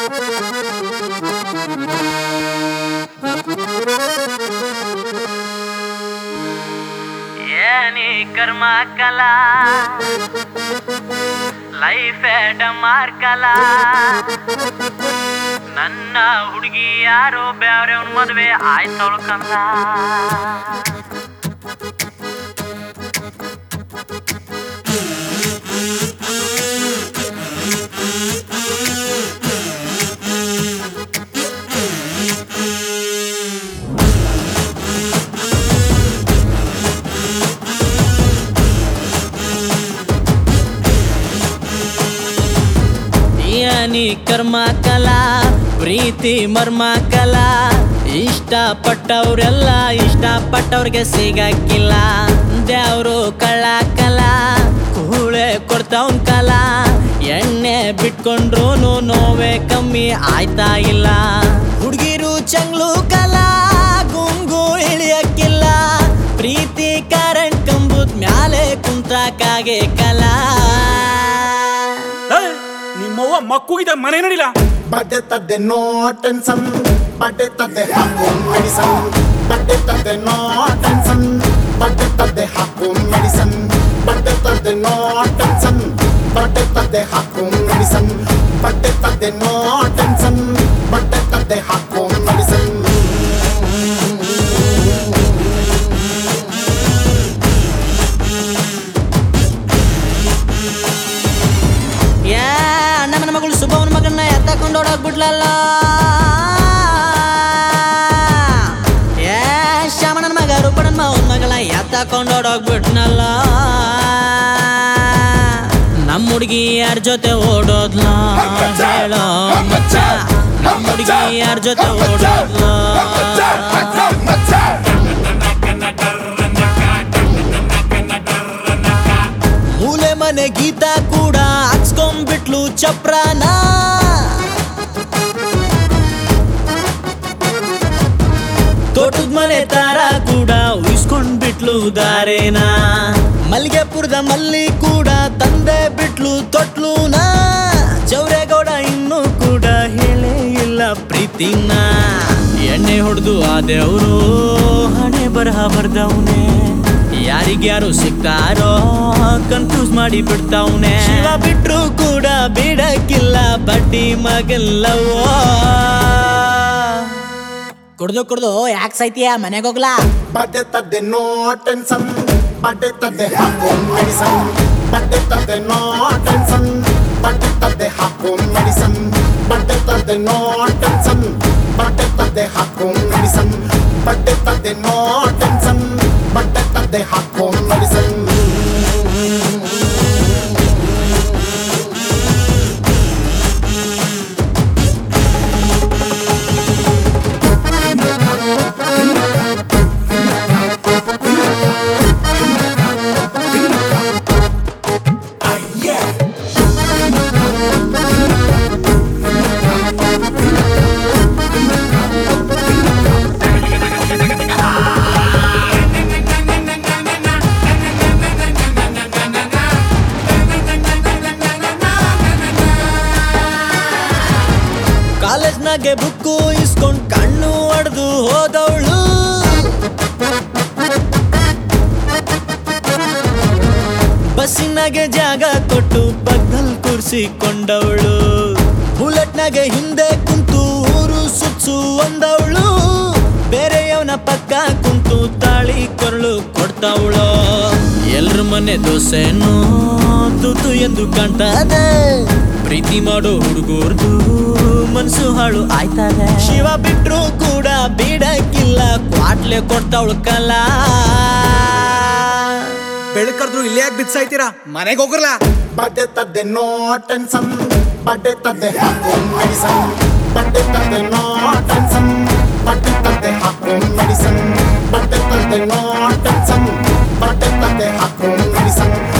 ಏನಿ ಕರ್ಮ ಕಲ ಲೈಫ್ ಡಮಾರ್ಕಲ ನನ್ನ ಹುಡುಗಿ ಯಾರೋ ಬ್ಯಾವ್ರವ್ನ ಮದ್ವೆ ಆಯ್ತವಳು ಕಂದ ಏನಿ ಕರ್ಮ ಕಲಾ ಪ್ರೀತಿ ಮರ್ಮ ಕಲಾ ಇಷ್ಟಪಟ್ಟವ್ರೆಲ್ಲ ಇಷ್ಟಪಟ್ಟವ್ರಿಗೆ ಸಿಗಕ್ಕಿಲ್ಲ ದೇವ್ರು ಕಳ್ಳ ಕಲಾ ಕೂಳೆ ಕೊಡ್ತಾವ್ನ್ ಕಲಾ ಎಣ್ಣೆ ಬಿಟ್ಕೊಂಡ್ರು ನೋವೇ ಕಮ್ಮಿ ಆಯ್ತಾ ಇಲ್ಲ ಹುಡುಗಿರು ಚಂಗ್ಲು ಕಲಾ ಗುಂಗು ಇಳಿಯಕ್ಕಿಲ್ಲ ಪ್ರೀತಿ ಕರೆಂಟ್ ಕಂಬುದ್ ಮ್ಯಾಲೆ ಕುಂತಾಕಾಗೆ ಕಲಾ ಏಯ್, ನಿಮ್ಮವ್ವ ಮಕ್ಕುಗಿದ ಮನೆ ನೋಡಿಲ್ಲ ಬಡ್ಡೆ ತದ್ದೆ ನೋ ಟೆನ್ಷನ್ ಬಡ್ಡೆ ತದ್ದೆ ಹಾಕು ಮೆಡಿಸನ್ ಬಡ್ಡೆ ತದ್ದೆ ನೋ ಟೆನ್ಷನ್ ಬಡ್ಡೆ ತದ್ದೆ ಹಾಕು ಮೆಡಿಸನ್ ಬಡ್ಡೆ ತದ್ದೆ ನೋ ಟೆನ್ಷನ್ ಬಡ್ಡೆ ತದ್ದೆ ಹಾಕು ಮೆಡಿಸನ್ ಬಡ್ಡೆ ತದ್ದೆ ನೋ ಟೆನ್ಷನ್ ಬಡ್ಡೆ ತದ್ದೆ ಹಾಕು ಮೆಡಿಸನ್ ಯಾ ನಮ್ಮ ಮಗಳು ಸುಬ್ಬವನ ಮಗನ್ನ ಎತ್ತಕೊಂಡು ಓಡೋಗ್ಬಿಟ್ಲಲ್ಲ ಯಾ ಶ್ಯಾಮಣ್ಣನ ಮಗ ರೂಪಣ್ಣನ ಮಾವನ ಮಗಳ ಎತ್ತಕೊಂಡು ಓಡೋಗ್ಬಿಟ್ನಲ್ಲ ನಮ್ಮ ಹುಡುಗಿ ಯಾರ ಜೊತೆ ಓಡೋದ್ಲ ಹೇಳೋ ಮಚ್ಚ ನಮ್ಮ ಹುಡುಗಿ ಯಾರ ಜೊತೆ ಓಡೋದ್ಲ ಮೂಲೆ ಮನೆ ಗೀತ ಕೂಡ ಹಚ್ಕೊಂಡ್ಬಿಟ್ಲು ಚಪ್ರಾನ ತೋಟದ ಮನೆ ತಾರ ಕೂಡ ಉಯಿಸ್ಕೊಂಡ್ಬಿಟ್ಲು ದಾರೇನ ಮಲ್ಗೆಪುರದ ಮಲ್ಲಿ ಕೂಡ ತಂದೆ ಬಿಟ್ಲು ತೊಟ್ಲುನ ಚೌರೇಗೌಡ ಇನ್ನೂ ಕೂಡ ಹೇಳೇ ಇಲ್ಲ ಪ್ರೀತಿನ ಎಣ್ಣೆ ಹೊಡೆದು ಆದೆವರು ಹಣೆ ಬರಹ ಬರ್ದವ್ನೆ ಯಾರಿಗ್ಯಾರು ಸಿಗ್ತಾರೋ ಕನ್ಫ್ಯೂಸ್ ಮಾಡಿ ಬಿಡ್ತಾವ್ನೆ ಶಿವ ಬಿಟ್ರು ಕೂಡ ಬಿಡಕ್ಕಿಲ್ಲ ಬಡ್ಡಿ ಮಗಲ್ಲವೋ ಕುಡ್ದು ಕುಡ್ದು ಯಾಕೆ ಸೈತಿಯ ಮನೆಗೆ ಹೋಗ್ಲಾ ಬಡ್ಡೆ ತದ್ದೆ ನೋ ಟೆನ್ಷನ್ ಬಡ್ಡೆ ತದ್ದೆ ಹಾಕು ಮೆಡಿಸನ್ ಬಡ್ಡೆ ತದ್ದೆ ನೋ ಟೆನ್ಷನ್ ಬಡ್ಡೆ ತದ್ದೆ ಹಾಕು ಮೆಡಿಸನ್ ಬಡ್ಡೆ ತದ್ದೆ ನೋ ಟೆನ್ಷನ್ ಬಡ್ಡೆ ತದ್ದೆ ಹಾಕು ಮೆಡಿಸನ್ ಬಡ್ಡೆ ತದ್ದೆ ನೋ ಟೆನ್ಷನ್ ಬಡ್ಡೆ ತದ್ದೆ ಹಾಕು ಮೆಡಿಸನ್ ಕಾಲೇಜ್ನಾಗೆ ಬುಕ್ಕು ಇಸ್ಕೊಂಡ್ ಕಣ್ಣು ಹೊಡೆದು ಹೋದವಳು ಬಸ್ಸಿನಾಗೆ ಜಾಗ ಕೊಟ್ಟು ಪಕ್ಕದಲ್ಲಿ ಕೂರಿಸಿಕೊಂಡವಳು ಬುಲೆಟ್ನಾಗೆ ಹಿಂದೆ ಕುಂತು ಊರು ಸುತ್ಸು ಒಂದವಳು ಬೇರೆಯವನ ಪಕ್ಕ ಕುಂತು ತಾಳಿ ಕೊರಳು ಕೊಡ್ತಾವಳು ಎಲ್ರ ಮನೆ ದೋಸೆನೂ ತೂತು ಎಂದು ಕಾಣ್ತದೆ ಪ್ರೀತಿ ಮಾಡೋ ಹುಡುಗರ್ದು ಮನ್ಸು ಹಾಳು ಆಯ್ತದೆ ಶಿವ ಬಿಟ್ರು ಕೂಡ ಬಿಡಕ್ಕಿಲ್ಲ ಕ್ವಾಟ್ಲೆ ಕೊಡ್ತಾವಳು ಕಲಾ ಬೆಳಕರ್ದ್ರು ಇಲ್ಲೇ ಯಾಕೆ ಬಿತ್ಸಾಯ್ತೀರಾ ಮನೆಗೆ ಹೋಗ್ರಲ್ಲ ಬಡ್ಡೆ ತದ್ದೆ ನೋ ಟೆನ್ಷನ್ ಬಡ್ಡೆ ತದ್ದೆ ಹಾಕು ಮೆಡಿಸನ್ ಬಡ್ಡೆ ತದ್ದೆ ನೋ ಟೆನ್ಷನ್ ಬಡ್ಡೆ ತದ್ದೆ ಹಾಕು ಮೆಡಿಸನ್ ಬಡ್ಡೆ ತದ್ದೆ ನೋ ಟೆನ್ಷನ್ ಬಡ್ಡೆ ತದ್ದೆ ಹಾಕು ಮೆಡಿಸನ್